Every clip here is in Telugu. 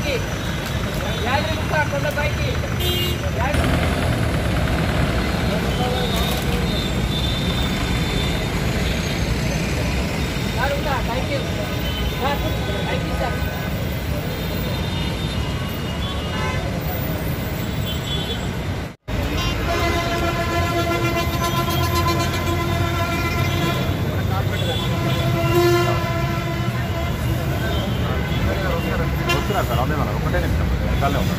పైకి యాదగిరి కొండ పైకి పైకి పైకి సార్ వస్తున్నారు సార్ అదే మనం ఒకటే నిమిషం వెనకాలనే ఉన్నారు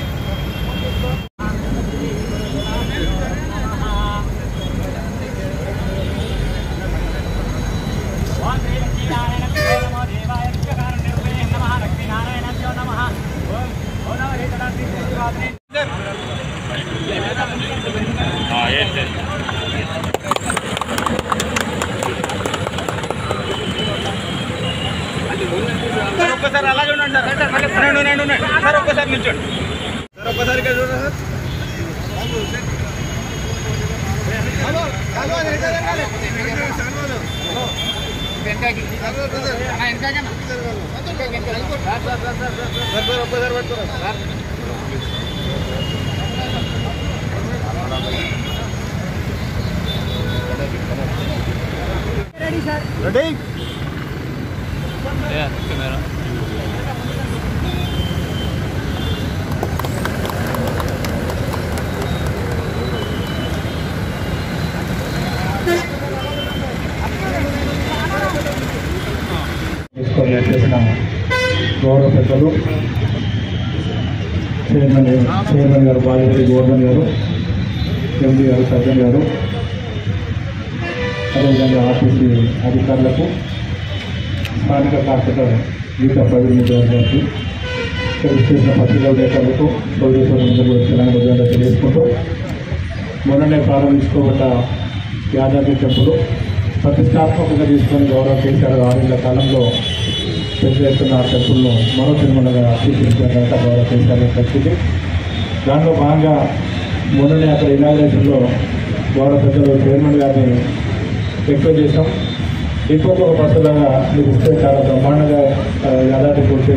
సార్ ఒక్కసారి అలాగే ఉండండి సార్ ఉండండి, ఉండండి, ఉండండి. సార్ ఒక్కసారి నిల్చోండి సార్ ఒక్కసారి ఇక్కడ చూడండి సార్ సార్ సార్ ఒక్కసారి పట్టుకోరా సార్ రెడీ తీసుకొని చేసిన గౌరవ పెద్దలు చైర్మన్ చైర్మన్ గారు బాలరెడ్డి గోవర్ధన్ గారు ఎండి గారు సజ్జన్ గారు అదేవిధంగా ఆర్టీసీ అధికారులకు స్థానిక కార్పొరేటర్ గీత ప్రవీణ్ గౌడ్ గారికి తెలుగు చేసిన పత్రికల లేఖలకు సోదరేశ్వరం కూడా తెలంగాణ ఉద్యోగాలు తెలియజేసుకుంటూ మొన్ననే ప్రారంభించుకోబడ్డ యాదాద్రి టెంపుల్ ప్రతిష్టాత్మకంగా తీసుకొని గౌరవ కేసీఆర్ ఆరేళ్ల కాలంలో పెద్ద ఎత్తున ఆ టెంపుల్ను మరో తిరుమలగా తీర్చిదిద్దిన గౌరవ కేసీఆర్ పరిస్థితి దాంట్లో భాగంగా మొన్ననే అక్కడ ఇనాగ్రేషన్లో గౌరవ పెద్దలు చైర్మన్ గారిని రిక్వెస్ట్ చేసాం ఇంకొక బస్సులాగా మీరు ఇస్తే చాలా బ్రహ్మాండంగా ఆ, యాదాద్రి కూర్చే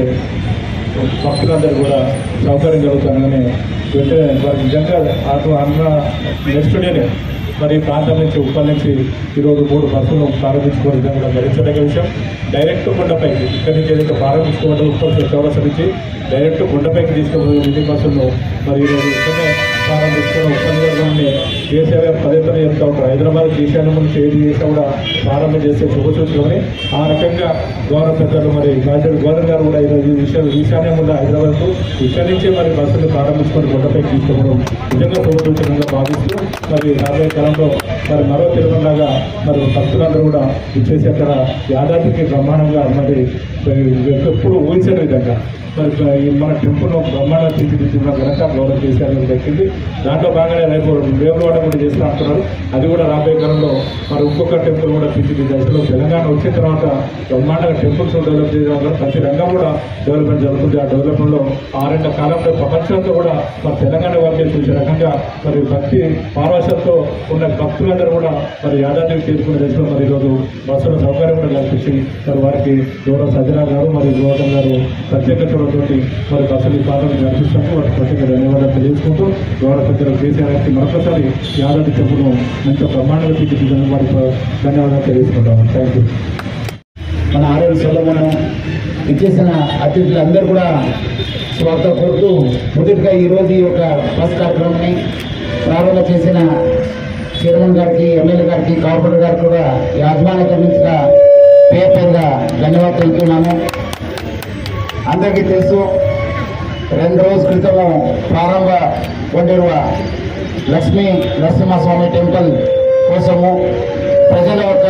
భక్తులందరూ కూడా సౌకర్యం కలుగుతుందని వెంటనే వారికి నిజంగా అటు అన్న నెక్స్ట్ డేనే మరి ఈ ప్రాంతం నుంచి ఉప్పల్ నుంచి ఈరోజు మూడు బస్సులు ప్రారంభించుకోవడం నిజంగా కూడా గరించదగ్గ విషయం డైరెక్ట్ కొండపైకి ఇక్కడి నుంచి ఏదైతే ప్రారంభించుకోవడం ఉప్పల్ చౌరస నుంచి డైరెక్ట్ కొండపైకి తీసుకుపోయే మినీ బస్సులను మరి ఈరోజు ఇక్కడనే ప్రారంభించుకున్న ఉప్పల్ నియోజకవర్గంని కేసీఆర్ గారు పదే పదే చెప్తా ఉంటారు హైదరాబాద్ ఈశాన్యం నుంచి ఏది చేసినా కూడా ప్రారంభం చేస్తే శుభసూచకమని ఆ రకంగా గౌరవ పెద్దలు మరి గాజర్ గవర్నర్ గారు కూడా ఈరోజు ఈ విషయం ఈశాన్యం ఉన్న హైదరాబాద్ ఇక్కడి నుంచే మరి బస్సులు ప్రారంభించుకొని కొండపైకి తీసుకోవడం నిజంగా శుభసూచకంగా భావిస్తూ మరి రాబోయే కాలంలో మరి మరో తిరుమలగా మరి భక్తులందరూ కూడా ఇచ్చేసి అక్కడ యాదాద్రికి బ్రహ్మాండంగా మరి ఎప్పుడు ఊహించని విధంగా మరి ఈ మన టెంపుల్ బ్రహ్మాండ తీర్చిదిద్దిన ఘనత గౌరవ కేసీఆర్ గారు దక్కింది దాంట్లో భాగంగానే రేపు వేములవాడ కూడా చేస్తూ అంటున్నారు అది కూడా రాబోయే కాలంలో మరి ఇంకొక టెంపుల్ కూడా తీర్చిదిద్దే అసలు తెలంగాణ వచ్చిన తర్వాత బ్రహ్మాండంగా టెంపుల్స్ డెవలప్ చేయడం వల్ల ప్రతి రంగం కూడా డెవలప్మెంట్ జరుగుతుంది ఆ డెవలప్మెంట్లో ఆరేళ్ల కాలంలో ప్రపంచంతో కూడా మరి తెలంగాణ వారికి చూసే రకంగా మరి భక్తి పారవశంతో ఉన్న భక్తులందరూ కూడా మరి యాదాద్రి తీసుకునే దశలో మరి ఈరోజు బస్సుల సౌకర్యం కూడా కల్పించి మరి వారికి గౌరవ సజ్జనా గారు మరియు గౌతమ్ గారు ప్రత్యేక చొరవతోటి మరి బస్సులు ఈ ప్రాంతం నడిపిస్తాము వారికి ప్రత్యేక ధన్యవాదాలు తెలియజేసుకుంటూ గౌరవ పెద్దలు కేసీఆర్ గారికి మరొకసారి యాదాద్రి చెప్పును ఎంతో బ్రహ్మాండంగా తీర్చిదిద్దని వారికి ధన్యవాదాలు తెలియజేసుకుంటాము థ్యాంక్ యూ మన ఆరోగ్య సొలభను ఇచ్చేసిన అతిథులందరూ కూడా స్వాగతం కోరుతూ మొదటిగా ఈరోజు ఈ యొక్క బస్ కార్యక్రమాన్ని ప్రారంభం చేసిన చైర్మన్ గారికి ఎమ్మెల్యే గారికి కార్పొరేటర్ గారికి కూడా యాజమాన్య కమిషన్ల పేరు పేరుగా ధన్యవాదాలు తెలుపుతున్నాము అందరికీ తెలుసు రెండు రోజుల క్రితము ప్రారంభ వండిన లక్ష్మీ నరసింహస్వామి టెంపుల్ కోసము ప్రజల యొక్క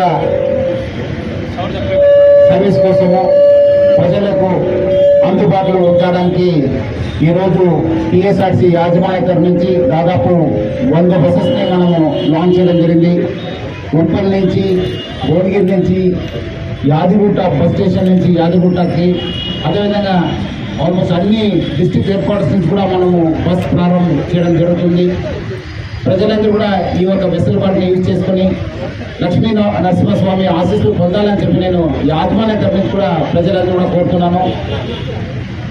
సర్వీస్ కోసము ప్రజలకు అందుబాటులో ఉంచడానికి ఈరోజు టీఎస్ఆర్సీ యాజమాన్యకర్ నుంచి దాదాపు వంద బస్సెస్ని మనము లాంచ్ చేయడం జరిగింది ఉప్పల్ నుంచి భువనగిరి నుంచి యాదిగుట్ట బస్ స్టేషన్ నుంచి యాదిగుట్టకి అదేవిధంగా ఆల్మోస్ట్ అన్ని డిస్ట్రిక్ట్ హెడ్ క్వార్టర్స్ నుంచి కూడా మనము బస్ ప్రారంభం చేయడం జరుగుతుంది ప్రజలందరూ కూడా ఈ యొక్క వెసులుబాటుని యూజ్ చేసుకొని లక్ష్మీ నర- నరసింహస్వామి ఆశీస్సులు పొందాలని చెప్పి నేను ఈ ఆత్మాలయ తరఫు నుంచి కూడా ప్రజలందరూ కూడా కోరుతున్నాను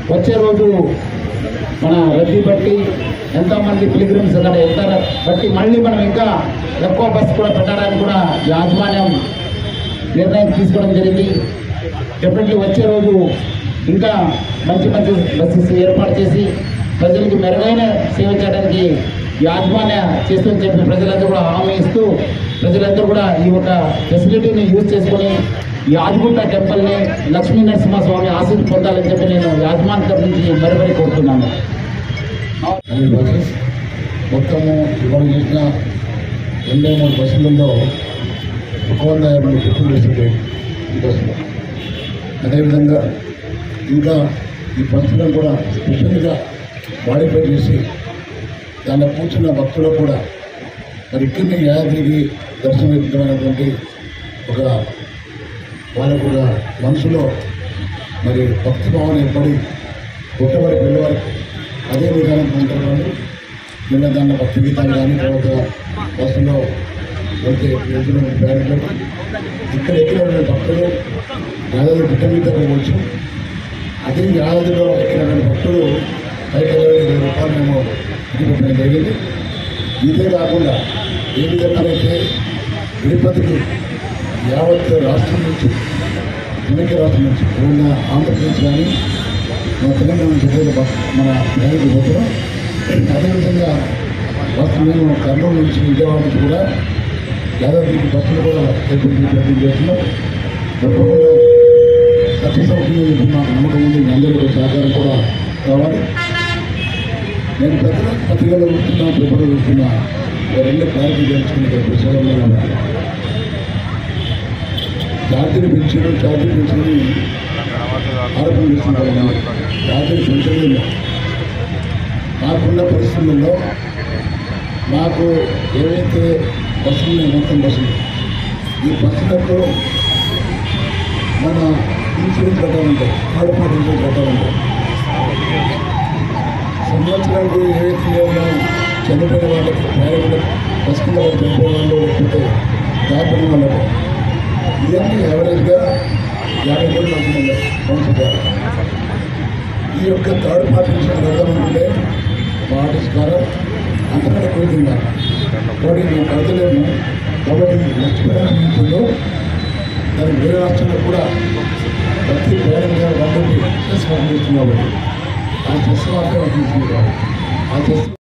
వచ్చే రోజు మన రద్దీ బట్టి ఎంతోమంది పిలిగ్రిమ్స్ అక్కడ వెళ్తారు బట్టి మళ్ళీ మనం ఇంకా ఎక్కువ బస్సు కూడా పెట్టడానికి కూడా యాజమాన్యం నిర్ణయం తీసుకోవడం జరిగింది డెఫినెట్లీ వచ్చే రోజు ఇంకా మంచి మంచి బస్సెస్ ఏర్పాటు చేసి ప్రజలకు మెరుగైన సేవ చేయడానికి యాజమాన్య చేస్తుందని చెప్పి ప్రజలందరూ కూడా హామీ ఇస్తూ ప్రజలందరూ కూడా ఈ యొక్క ఫెసిలిటీని యూజ్ చేసుకొని ఈ ఆదిగుట్ట టెంపుల్ని లక్ష్మీ నరసింహస్వామి ఆశీస్సు పొందాలని చెప్పి నేను యాజమాన్య తరఫు నుంచి మరి మరీ కోరుతున్నాను అన్ని బస్సెస్ మొత్తము ఇవాళ చేసిన ఎనభై మూడు బస్సులలో ఒక వంద యాభై పెట్రోల్ వేసింది ఈ బస్సులో అదేవిధంగా ఇంకా ఈ బస్సులను కూడా స్పెషల్గా మాడిఫై చేసి దానిలో కూర్చున్న భక్తులకు కూడా మరి ఇక్కడనే యాదాద్రికి దర్శనమిద్దమైనటువంటి ఒక వాళ్ళకు ఒక మనసులో మరి భక్తి భావన ఏర్పడి పుట్టవారి పిల్లవారి అదే విధానం ఉంటారు వాళ్ళు నిన్న దాని భక్తి గీతాలు కానీ తర్వాత బస్సులో వెళ్తే వెళ్తున్న ప్రయాణికులు ఇక్కడ ఎక్కిన భక్తులు యాదాద్రి పుట్ట మీద పోవచ్చు అదే యాదాద్రిలో ఎక్కిన భక్తులు పైకి వెళ్ళి ఇరవై రూపాయలు మేము ఇచ్చిపెట్టడం జరిగింది ఇదే కాకుండా ఏ విధంగానైతే తిరుపతికి యావత్ రాష్ట్రం నుంచి వెనక్కి రాష్ట్రం నుంచి ఉన్న ఆంధ్రప్రదేశ్ కానీ మన తెలంగాణ నుంచి కూడా బస్ మన ప్రయాణికులు పోతున్నాం అదేవిధంగా బస్సు మేము కర్నూలు నుంచి విజయవాడ నుంచి కూడా యాదాద్రికి బస్సులు కూడా ఏర్పాటు ప్రయత్నం చేస్తున్నాం తప్పకుండా సక్సెస్ అవుతుందని చెప్పి మాకు నమ్మకం ఉంది మీ అందరూ కూడా సహకారం కూడా కావాలి నేను ప్రతి పత్రికలో చూస్తున్నా పేపర్లో చూస్తున్నా ఈ రెండు క్లారిటీ తెలుసుకునే విషయంలో ఉన్నాను ఛార్జీలు పెంచారు ఛార్జీలు పెంచుకుని ఆరోపణ చేస్తున్నారు ఛార్జీలు పెంచలేదు మాకున్న పరిస్థితుల్లో మాకు ఏవైతే బస్సులు ఉన్నాయి మొత్తం బస్సులు ఈ బస్సులకు మన ఇన్సూరెన్స్ కట్టాలి ఉంటాయి థర్డ్ పార్టీ ఇన్సూరెన్స్ కట్టాలి ఉంటాయి సంవత్సరానికి ఏవైతే లేవో చనిపోయిన వాళ్ళకి ప్రయాణికులకు బస్ కింద వాళ్ళు చనిపోయిన వాళ్ళు లేకపోతే దాపడిన వాళ్ళకు ఇవన్నీ యావరేజ్గా యాభై కోట్లు అవుతుంది సంవత్సరం ఈ యొక్క థర్డ్ పార్టీ ఇన్సూరెన్స్ కడతామంటే మా ఆఫీస్ ద్వారా అంతకంటే కోరుతున్నా కాబట్టి మేము కడతలేము కాబట్టి నెక్స్ట్ ఉంటుందో దానికి వేరే రాష్ట్రంలో కూడా ప్రతి ప్రయాణంగా వాళ్ళకి స్ట్రెస్ పంపిస్తున్నాం ఆ స్ట్రెస్ మాత్రమే పంపిస్తున్నారు ఆ స్ట్రెస్